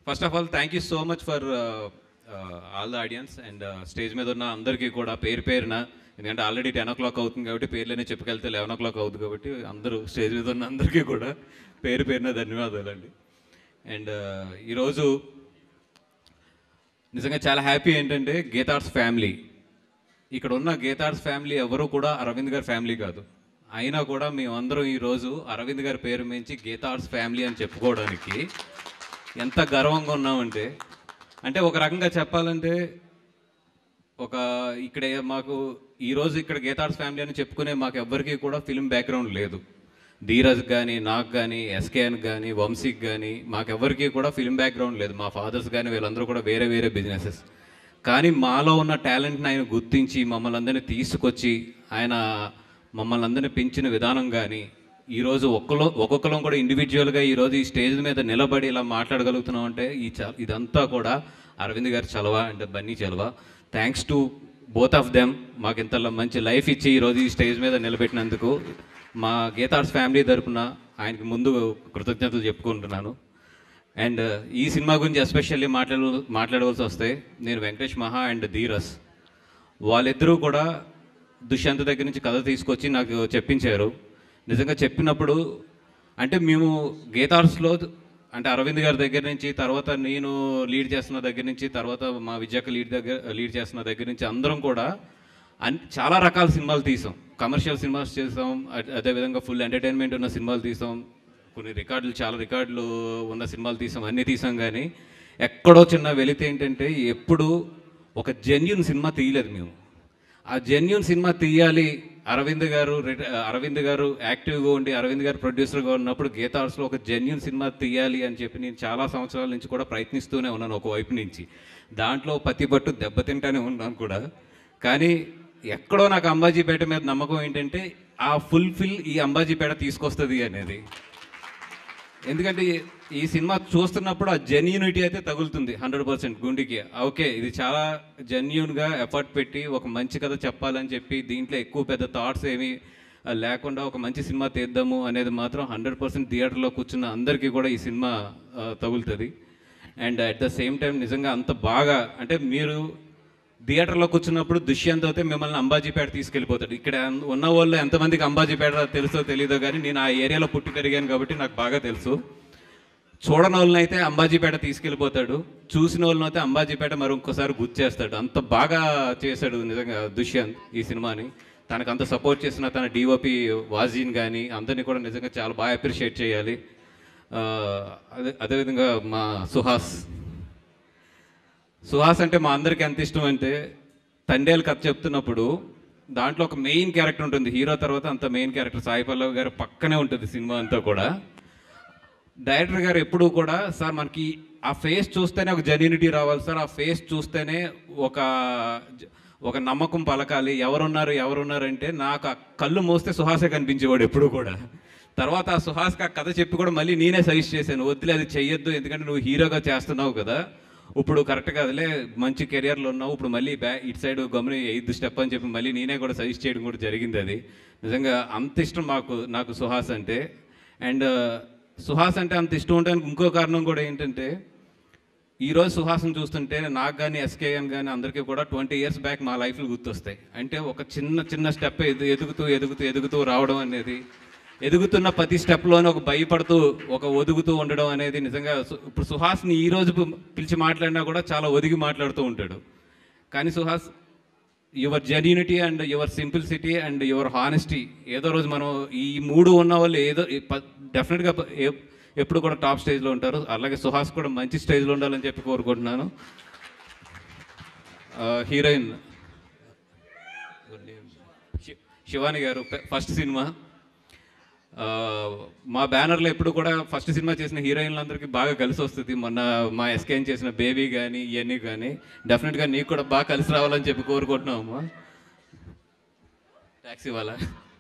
First of all thank you so much for all the audience and stage మీద ఉన్న అందరికీ కూడా పేరు పేరున ఎందుకంటే ఆల్రెడీ టెన్ ఓ క్లాక్ అవుతుంది కాబట్టి పేర్లనే చెప్పుకెళ్తే లెవెన్ ఓ క్లాక్ అవుతుంది కాబట్టి అందరూ స్టేజ్ మీద ఉన్న అందరికీ కూడా పేరు పేరున ధన్యవాదాలండి అండ్ ఈరోజు నిజంగా చాలా హ్యాపీ ఏంటంటే గీతార్ట్స్ ఫ్యామిలీ ఇక్కడ ఉన్న గీతార్ట్స్ ఫ్యామిలీ ఎవరు కూడా అరవింద్ గారి ఫ్యామిలీ కాదు అయినా కూడా మేమందరం ఈరోజు అరవింద్ గారి పేరు మించి గీతార్ట్స్ ఫ్యామిలీ అని చెప్పుకోవడానికి ఎంత గర్వంగా ఉన్నామంటే అంటే ఒక రకంగా చెప్పాలంటే ఒక ఇక్కడ మాకు ఈరోజు ఇక్కడ గీతార్ట్స్ ఫ్యామిలీ అని చెప్పుకునే మాకు ఎవ్వరికీ కూడా ఫిల్మ్ బ్యాక్గ్రౌండ్ లేదు ధీరజ్ కానీ నాకు కానీ ఎస్కేఎన్ కానీ వంశీకి కానీ మాకెవ్వరికీ కూడా ఫిల్మ్ బ్యాక్గ్రౌండ్ లేదు మా ఫాదర్స్ కానీ వీళ్ళందరూ కూడా వేరే వేరే బిజినెసెస్ కానీ మాలో ఉన్న టాలెంట్ని ఆయన గుర్తించి మమ్మల్ని అందరినీ తీసుకొచ్చి ఆయన మమ్మల్ని అందరినీ పెంచిన విధానం కానీ ఈరోజు ఒక్కలో ఒక్కొక్కరం కూడా ఇండివిజువల్గా ఈరోజు ఈ స్టేజ్ మీద నిలబడి ఇలా మాట్లాడగలుగుతున్నాం అంటే ఈ చ ఇదంతా కూడా అరవింద్ గారి చలవ అండ్ బన్నీ చలవ thanks to both of them మాకు ఇంత మంచి లైఫ్ ఇచ్చి ఈరోజు ఈ స్టేజ్ మీద నిలబెట్టినందుకు మా గీతార్స్ ఫ్యామిలీ తరపున ఆయనకి ముందు కృతజ్ఞతలు చెప్పుకుంటున్నాను అండ్ ఈ సినిమా గురించి ఎస్పెషల్లీ మాట్లాడ మాట్లాడవలసి వస్తే నేను వెంకటేష్ మహా అండ్ ధీరస్ వాళ్ళిద్దరూ కూడా దుష్యంత్ దగ్గర నుంచి కథ తీసుకొచ్చి నాకు చెప్పించారు నిజంగా చెప్పినప్పుడు అంటే మేము గీతార్స్లో అంటే అరవింద్ గారి దగ్గర నుంచి తర్వాత నేను లీడ్ చేస్తున్న దగ్గర నుంచి తర్వాత మా విజయక లీడ్ దగ్గర లీడ్ చేస్తున్న దగ్గర నుంచి అందరం కూడా అన్ చాలా రకాల సినిమాలు తీసాం కమర్షియల్ సినిమాస్ చేసాం అదే- అదేవిధంగా ఫుల్ ఎంటర్టైన్మెంట్ ఉన్న సినిమాలు తీసాం కొన్ని రికార్డులు చాలా రికార్డులు ఉన్న సినిమాలు తీసాం అన్నీ తీసాం కానీ ఎక్కడో చిన్న వెలితే ఏంటంటే ఎప్పుడు ఒక జెన్యున్ సినిమా తీయలేదు మేము ఆ జెన్యున్ సినిమా తీయాలి అరవింద్ గారు రిట- అరవింద్ గారు యాక్టివ్గా ఉండి అరవింద్ గారు ప్రొడ్యూసర్గా ఉన్నప్పుడు గీతా ఆర్ట్స్లో ఒక జెన్యున్ సినిమా తీయాలి అని చెప్పి నేను చాలా సంవత్సరాల నుంచి కూడా ప్రయత్నిస్తూనే ఉన్నాను ఒక వైపు నుంచి దాంట్లో పత్తి పట్టు దెబ్బతింటానే ఉన్నాను కూడా కానీ ఎక్కడో నాకు అంబాజీపేట మీద నమ్మకం ఏంటంటే ఆ ఫుల్ఫిల్ ఈ అంబాజీపేట తీసుకొస్తుంది అనేది ఎందుకంటే ఈ- ఈ సినిమా చూస్తున్నప్పుడు ఆ జెన్యూనిటీ అయితే తగులుతుంది హండ్రెడ్ పర్సెంట్ గుండెకి ఓకే ఇది చాలా జెన్యున్గా ఎఫర్ట్ పెట్టి ఒక మంచి కథ చెప్పాలని చెప్పి దీంట్లో ఎక్కువ పెద్ద థాట్స్ ఏమి ఆ, లేకుండా ఒక మంచి సినిమా తీద్దాము అనేది మాత్రం హండ్రెడ్ పర్సెంట్ థియేటర్లో కూర్చున్న అందరికీ కూడా ఈ సినిమా ఆ, తగులుతుంది and at the same time నిజంగా అంత బాగా అంటే మీరు థియేటర్లో కూర్చున్నప్పుడు దుష్యంత్ అయితే మిమ్మల్ని అంబాజీపేట తీసుకెళ్ళిపోతాడు ఇక్కడ ఉన్న వాళ్ళు ఎంతమందికి అంబాజీపేట తెలుసో తెలియదో కానీ నేను ఆ ఏరియాలో పుట్టి పెరిగాను కాబట్టి నాకు బాగా తెలుసు చూడని వాళ్ళని అయితే అంబాజీపేట తీసుకెళ్ళిపోతాడు చూసిన వాళ్ళని అయితే అంబాజీపేట మరి ఇంకోసారి గుర్తు చేస్తాడు అంత బాగా చేశాడు నిజంగా దుష్యంత్ ఈ సినిమాని తనకు అంత సపోర్ట్ చేసిన తన డిఓపి వాజీన్ కానీ అందరినీ కూడా నిజంగా చాలా బాగా అప్రిషియేట్ చేయాలి ఆ, అదే అదేవిధంగా మా సుహాస్ సుహాస్ అంటే మా అందరికి ఎంత ఇష్టం అంటే తండేలు కథ చెప్తున్నప్పుడు దాంట్లో ఒక మెయిన్ క్యారెక్టర్ ఉంటుంది హీరో తర్వాత అంత మెయిన్ క్యారెక్టర్ సాయి పల్లవి గారు పక్కనే ఉంటుంది సినిమా అంతా కూడా డైరెక్టర్ గారు ఎప్పుడూ కూడా సార్ మనకి ఆ ఫేస్ చూస్తేనే ఒక జెన్యూనిటీ రావాలి సార్ ఆ ఫేస్ చూస్తేనే ఒక ఒక నమ్మకం పలకాలి ఎవరున్నారు ఎవరున్నారు అంటే నాకు ఆ కళ్ళు మోస్తే సుహాసే కనిపించేవాడు ఎప్పుడు కూడా తర్వాత ఆ సుహాస్కి ఆ కథ చెప్పి కూడా మళ్ళీ నేనే సజెస్ట్ చేశాను వద్దులే అది చెయ్యొద్దు ఎందుకంటే నువ్వు హీరోగా చేస్తున్నావు కదా ఇప్పుడు కరెక్ట్ కాదులే మంచి కెరియర్లో ఉన్నావు ఇప్పుడు మళ్ళీ బ్యా ఇటు సైడ్ గమని ఎయిత్ స్టెప్ అని చెప్పి మళ్ళీ నేనే కూడా సజెస్ట్ చేయడం కూడా జరిగింది అది నిజంగా అంత ఇష్టం మాకు నాకు సుహాస్ అంటే అండ్ సుహాస్ అంటే అంత ఇష్టం ఉండడానికి ఇంకో కారణం కూడా ఏంటంటే ఈరోజు సుహాస్ని చూస్తుంటే నాకు కానీ ఎస్కేఎన్ కానీ అందరికీ కూడా ట్వంటీ ఇయర్స్ బ్యాక్ మా లైఫ్లో గుర్తొస్తాయి అంటే ఒక చిన్న చిన్న స్టెప్ ఎదు ఎదుగుతూ ఎదుగుతూ ఎదుగుతూ రావడం అనేది ఎదుగుతున్న ప్రతి స్టెప్లోనే ఒక భయపడుతూ ఒక ఒదుగుతూ ఉండడం అనేది నిజంగా సు- ఇప్పుడు సుహాస్ని ఈ రోజు పి- పిలిచి మాట్లాడినా కూడా చాలా ఒదిగి మాట్లాడుతూ ఉంటాడు కానీ Suhas your genuinity and your simplicity and your honesty ఏదో రోజు మనం ఈ మూడు ఉన్న వాళ్ళు ఏదో డెఫినెట్గా ఎప్పుడు కూడా టాప్ స్టేజ్లో ఉంటారు అలాగే సుహాస్ కూడా మంచి స్టేజ్లో ఉండాలని చెప్పి కోరుకుంటున్నాను హీరోయిన్ శివాని గారు ఫస్ట్ సినిమా ఆ, మా బ్యానర్లో ఎప్పుడు కూడా ఫస్ట్ సినిమా చేసిన హీరోయిన్లందరికీ బాగా కలిసి వస్తుంది మొన్న మా ఎస్కేన్ చేసిన బేబీ కానీ ఇవన్నీ కానీ డెఫినెట్గా నీకు కూడా బాగా కలిసి రావాలని చెప్పి కోరుకుంటున్నాము ట్యాక్సీ వాళ్ళ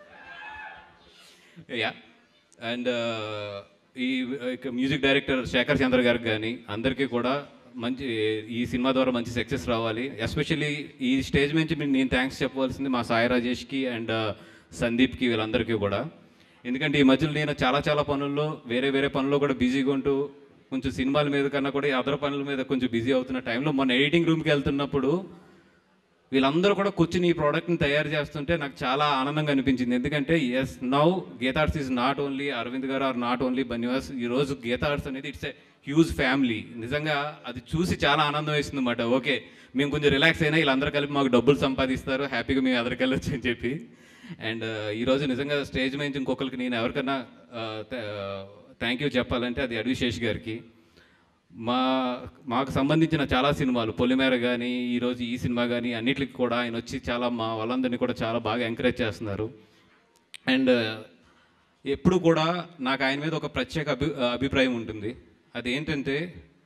యా అండ్ ఈ ఇక మ్యూజిక్ డైరెక్టర్ శేఖర్ చంద్ర గారికి కానీ అందరికీ కూడా మంచి ఈ సినిమా ద్వారా మంచి సక్సెస్ రావాలి ఎస్పెషల్లీ ఈ స్టేజ్ నుంచి మీ- నేను థ్యాంక్స్ చెప్పవలసింది మా సాయి రాజేష్కి అండ్ సందీప్కి వీళ్ళందరికీ కూడా ఎందుకంటే ఈ మధ్యలో నేను చాలా చాలా పనుల్లో వేరే వేరే పనుల్లో కూడా బిజీగా ఉంటూ కొంచెం సినిమాల మీద కన్నా కూడా ఈ అదర్ పనుల మీద కొంచెం బిజీ అవుతున్న టైంలో మొన్న ఎడిటింగ్ రూమ్కి వెళ్తున్నప్పుడు వీళ్ళందరూ కూడా కూర్చుని ఈ ప్రోడక్ట్ని తయారు చేస్తుంటే నాకు చాలా ఆనందంగా అనిపించింది ఎందుకంటే as now Geetha Arts is not only Aravind garu or not only Bunny Vas ఈరోజు గీతార్ట్స్ అనేది ఇట్స్ ఎ హ్యూజ్ ఫ్యామిలీ నిజంగా అది చూసి చాలా ఆనందం వేసింది అనమాట ఓకే మేము కొంచెం రిలాక్స్ అయినా వీళ్ళందరూ కలిపి మాకు డబ్బులు సంపాదిస్తారు హ్యాపీగా మేము ఎదరికి వెళ్ళొచ్చు అని చెప్పి అండ్ ఈరోజు నిజంగా స్టేజ్ మీద ఇంకొకరికి నేను ఎవరికన్నా థ్యాంక్ యూ చెప్పాలంటే అది అడ్విశేష్ గారికి మా మాకు సంబంధించిన చాలా సినిమాలు పొలిమేర కానీ ఈరోజు ఈ సినిమా కానీ అన్నిటికి కూడా ఆయన వచ్చి చాలా మా వాళ్ళందరినీ కూడా చాలా బాగా ఎంకరేజ్ చేస్తున్నారు అండ్ ఎప్పుడు కూడా నాకు ఆయన మీద ఒక ప్రత్యేక అభి అభిప్రాయం ఉంటుంది అదేంటంటే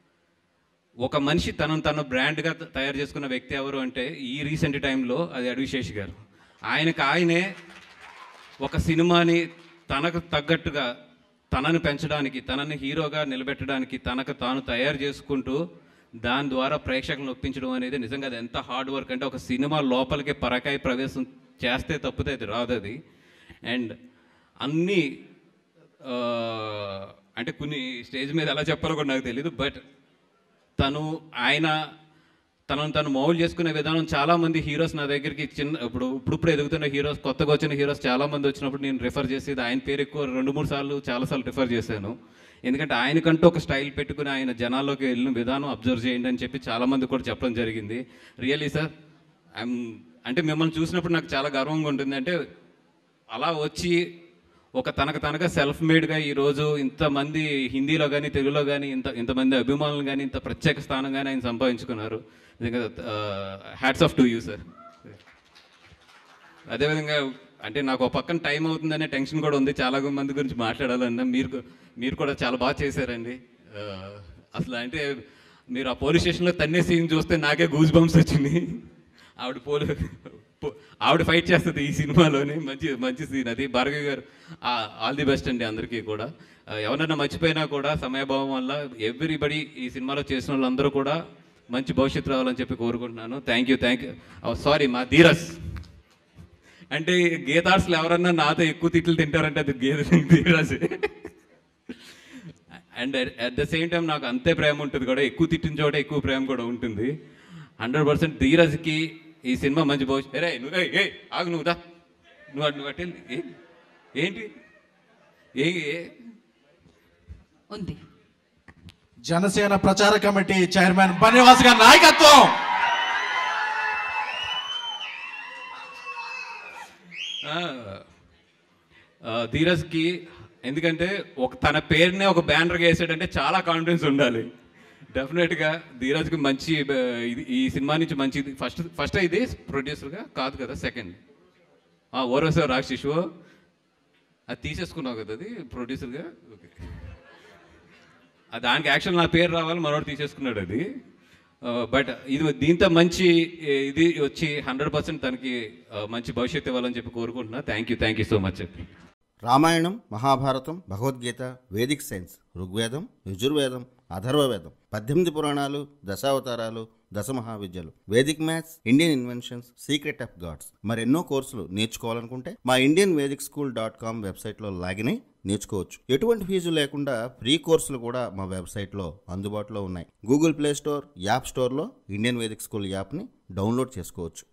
ఒక మనిషి తనను తను బ్రాండ్గా తయారు చేసుకున్న వ్యక్తి ఎవరు అంటే ఈ రీసెంట్ టైంలో అది అడ్విశేష్ గారు ఆయనకు ఆయనే ఒక సినిమాని తనకు తగ్గట్టుగా తనను పెంచడానికి తనని హీరోగా నిలబెట్టడానికి తనకు తాను తయారు చేసుకుంటూ దాని ద్వారా ప్రేక్షకులను ఒప్పించడం అనేది నిజంగా అది ఎంత హార్డ్ వర్క్ అంటే ఒక సినిమా లోపలికి పరకాయ ప్రవేశం చేస్తే తప్పితే అది రాదు అది అండ్ అన్నీ ఆ, అంటే కొన్ని స్టేజ్ మీద ఎలా చెప్పాలో కూడా నాకు తెలియదు బట్ తను ఆయన తనను తను మౌల్డ్ చేసుకునే విధానం చాలా మంది హీరోస్ నా దగ్గరికి చిన్న ఇప్పుడు ఇప్పుడు ఇప్పుడు ఎదుగుతున్న హీరోస్ కొత్తగా వచ్చిన హీరోస్ చాలా మంది వచ్చినప్పుడు నేను రిఫర్ చేసేది ఆయన పేరు ఎక్కువ రెండు మూడు సార్లు చాలా సార్లు రిఫర్ చేశాను ఎందుకంటే ఆయనకంటూ ఒక స్టైల్ పెట్టుకుని ఆయన జనాల్లోకి వెళ్ళిన విధానం అబ్జర్వ్ చేయండి అని చెప్పి చాలా మంది కూడా చెప్పడం జరిగింది రియల్లీ సార్ ఐఎమ్ అంటే మిమ్మల్ని చూసినప్పుడు నాకు చాలా గర్వంగా ఉంటుంది అంటే అలా వచ్చి ఒక తనకు తనగా సెల్ఫ్ మేడ్గా ఈరోజు ఇంతమంది హిందీలో కానీ తెలుగులో కానీ ఇంత ఇంతమంది అభిమానులు కానీ ఇంత ప్రత్యేక స్థానం కానీ ఆయన సంపాదించుకున్నారు నిజంగా hats off to you sir అదేవిధంగా అంటే నాకు ఒక పక్కన టైం అవుతుందనే టెన్షన్ కూడా ఉంది చాలా మంది గురించి మాట్లాడాలన్నా మీరు మీరు కూడా చాలా బాగా చేశారండి ఆ, అసలు అంటే మీరు ఆ పోలీస్ స్టేషన్లో తన్నే సీన్ చూస్తే నాకే గూజ్ బంప్స్ వచ్చింది ఆవిడ పోలీ పో- ఆవిడ ఫైట్ చేస్తుంది ఈ సినిమాలోనే మంచి మంచి సీన్ అది భార్గవి గారు ఆల్ ది బెస్ట్ అండి అందరికీ కూడా ఆ, ఎవరన్నా మర్చిపోయినా కూడా సమయభావం వల్ల ఎవ్రీబడి ఈ సినిమాలో చేసిన వాళ్ళందరూ కూడా మంచి భవిష్యత్తు రావాలని చెప్పి కోరుకుంటున్నాను thank you thank you sorry మా ధీరస్ అంటే గీతార్స్లు ఎవరన్నా నాతో ఎక్కువ తిట్లు తింటారంటే అది గీత ధీరస్ and at the same time నాకు అంతే ప్రేమ ఉంటుంది కూడా ఎక్కువ తిట్టిన చోట ఎక్కువ ప్రేమ కూడా ఉంటుంది హండ్రెడ్ పర్సెంట్ ధీరజ్కి ఈ సినిమా మంచి భవిష్యత్ రే నువ్వు ఏయ్, ఏయ్ ఆగు నువ్వు దా నువ్వు అటు- నువ్వు అటు వెళ్ళు. ఏ ఏంటి ఏ ఏ- ఉంది జనసేన ప్రచార కమిటీ చైర్మన్ బన్నివాస్ గారి నాయకత్వం ఆ, ఆ, ధీరజ్కి ఎందుకంటే ఒక తన పేరునే ఒక బ్యానర్గా వేసాడంటే చాలా కాన్ఫిడెన్స్ ఉండాలి డెఫినెట్గా ధీరజ్కి మంచి ఆ, ఇది ఈ సినిమా నుంచి మంచి ఫస్ట్ ఫస్ట్ ఇది ప్రొడ్యూసర్గా కాదు కదా సెకండ్ ఓరవసో రాక్షిషు అది తీసేసుకున్నావు కదా అది ప్రొడ్యూసర్గా ఓకే ఆ దానికి యాక్షన్ నా పేరు రావాలి మనోడు తీసేసుకున్నాడు అది బట్ ఇది దీంతో మంచి ఏ, ఇది వచ్చి హండ్రెడ్ పర్సెంట్ తనకి ఆ, మంచి భవిష్యత్తు ఇవ్వాలని చెప్పి కోరుకుంటున్నా thank you thank you so much చెప్పి రామాయణం మహాభారతం భగవద్గీత వేదిక్ సైన్స్ ఋగ్వేదం యజుర్వేదం అథర్వవేదం పద్దెనిమిది పురాణాలు దశావతారాలు దశ మహావిద్యలు vedic maths Indian inventions secret of gods మరెన్నో కోర్సులు నేర్చుకోవాలనుకుంటే మా Indian vedic school dot com వెబ్సైట్లో లాగిన్ అయి నేర్చుకోవచ్చు ఎటువంటి ఫీజు లేకుండా ఫ్రీ కోర్సులు కూడా మా వెబ్సైట్లో అందుబాటులో ఉన్నాయి గూగుల్ ప్లే స్టోర్ యాప్ స్టోర్లో ఇండియన్ వేదిక్ స్కూల్ యాప్ని డౌన్లోడ్ చేసుకోవచ్చు